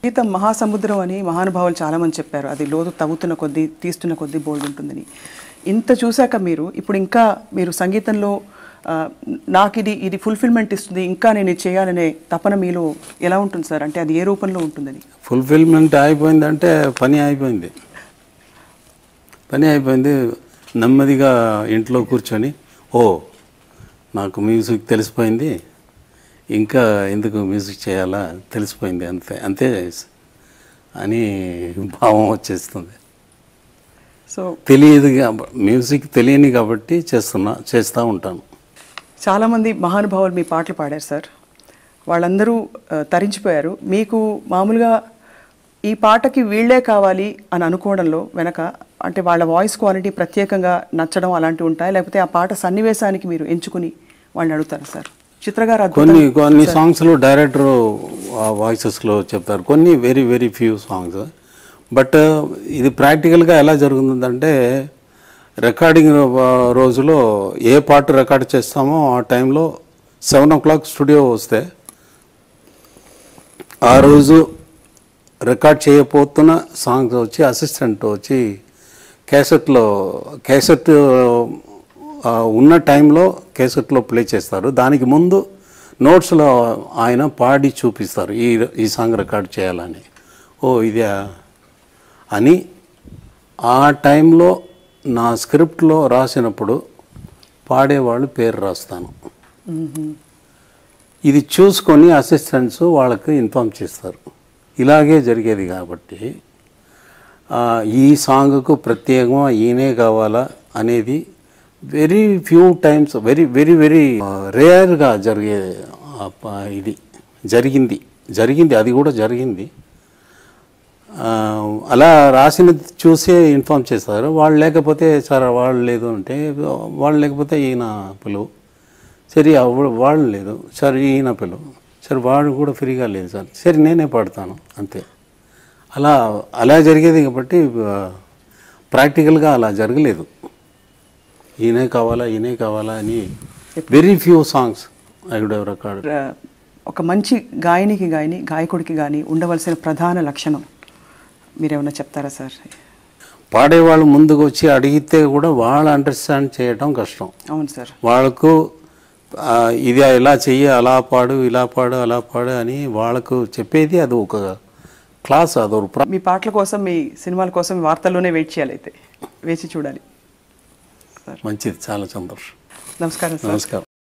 సంగీతం మహాసముద్రం అని మహానుభావులు చాలామంది చెప్పారు అది లోతు తవ్వుతున్న కొద్దీ తీస్తున్న కొద్దీ బోల్డ్ ఉంటుందని ఇంత చూశాక మీరు ఇప్పుడు ఇంకా మీరు సంగీతంలో ఆ, నాకు ఇది ఇది ఫుల్ఫిల్మెంట్ ఇస్తుంది ఇంకా నేను ఇది చేయాలనే తపన మీలో ఎలా ఉంటుంది సార్ అంటే అది ఏ రూపంలో ఉంటుందని ఫుల్ఫిల్మెంట్ అయిపోయిందంటే పని అయిపోయింది పని అయిపోయింది నెమ్మదిగా ఇంట్లో కూర్చొని ఓ నాకు మ్యూజిక్ తెలిసిపోయింది ఇంకా ఎందుకు మ్యూజిక్ చేయాలా తెలిసిపోయింది అంతే అంతే అని భావం వచ్చేస్తుంది సో తెలియదు కాబ- మ్యూజిక్ తెలియని కాబట్టి చేస్తున్నా చేస్తూ ఉంటాను చాలామంది మహానుభావులు మీ పాటలు పాడారు సార్ వాళ్ళందరూ ఆ, తరించిపోయారు మీకు మామూలుగా ఈ పాటకి వీళ్ళే కావాలి అని అనుకోవడంలో వెనక అంటే వాళ్ళ వాయిస్ క్వాలిటీ ప్రత్యేకంగా నచ్చడం అలాంటివి ఉంటాయి లేకపోతే ఆ పాట సన్నివేశానికి మీరు ఎంచుకుని వాళ్ళని అడుగుతారు సార్ చిత్రగారు అద్భుతం కొన్ని కొన్ని సాంగ్స్లో డైరెక్టర్ వాయిసెస్లో చెప్తారు కొన్ని very very few songs but ఇది ప్రాక్టికల్గా ఎలా జరుగుతుందంటే రికార్డింగ్ రోజులో ఏ పాట రికార్డ్ చేస్తామో ఆ టైంలో సెవెన్ ఓ క్లాక్ స్టూడియో వస్తే ఆ రోజు రికార్డ్ చేయబోతున్న సాంగ్స్ వచ్చి అసిస్టెంట్ వచ్చి క్యాసెట్లో క్యాసెట్ ఆ, ఉన్న టైంలో క్యాసెట్లో ప్లే చేస్తారు దానికి ముందు నోట్స్లో ఆయన పాడి చూపిస్తారు ఈ ఈ సాంగ్ రికార్డ్ చేయాలని ఓ ఇదే అని ఆ టైంలో నా స్క్రిప్ట్లో రాసినప్పుడు పాడేవాళ్ళు పేరు రాస్తాను ఇది చూసుకొని అసిస్టెంట్స్ వాళ్ళకి ఇన్ఫామ్ చేస్తారు ఇలాగే జరిగేది కాబట్టి ఆ, ఈ సాంగ్కు ప్రత్యేకంగా ఈయనే కావాలా అనేది very few times very very very రేర్గా జరిగే ఆ, ప- ఇది జరిగింది జరిగింది అది కూడా జరిగింది ఆ, అలా రాసినది చూసే ఇన్ఫామ్ చేస్తారు వాళ్ళు లేకపోతే సార్ వాళ్ళు లేదు అంటే వాళ్ళు లేకపోతే ఈయన పిలువు సరే అవ్వ- వాళ్ళు లేదు సార్ ఈయన పిలువు సరే వాడు కూడా ఫ్రీగా లేదు సార్ సరే నేనే పాడతాను అంతే అలా అలా జరిగేది కాబట్టి ఆ, ప్రాక్టికల్గా అలా జరగలేదు ఈయనే కావాలా ఈయనే కావాలా అని very few songs I would have record ఆ, ఒక మంచి గాయనికి గాయని గాయకుడికి కానీ ఉండవలసిన ప్రధాన లక్షణం మీరేమన్నా చెప్తారా సార్ పాడేవాళ్ళు ముందుకు వచ్చి అడిగితే కూడా వాళ్ళు అండర్స్టాండ్ చేయటం కష్టం అవును సార్ వాళ్ళకు ఆ, ఇది ఇలా చెయ్యి అలా పాడు ఇలా పాడు అలా పాడు అని వాళ్ళకు చెప్పేది అది ఒక క్లాస్ అది ఒక ప్ర- మీ పాటల కోసం మీ సినిమాల కోసం మీ వార్తల్లోనే వెయిట్ చేయాలి అయితే వేచి చూడాలి మంచిది చాలా సంతోషం నమస్కారం సార్ నమస్కారం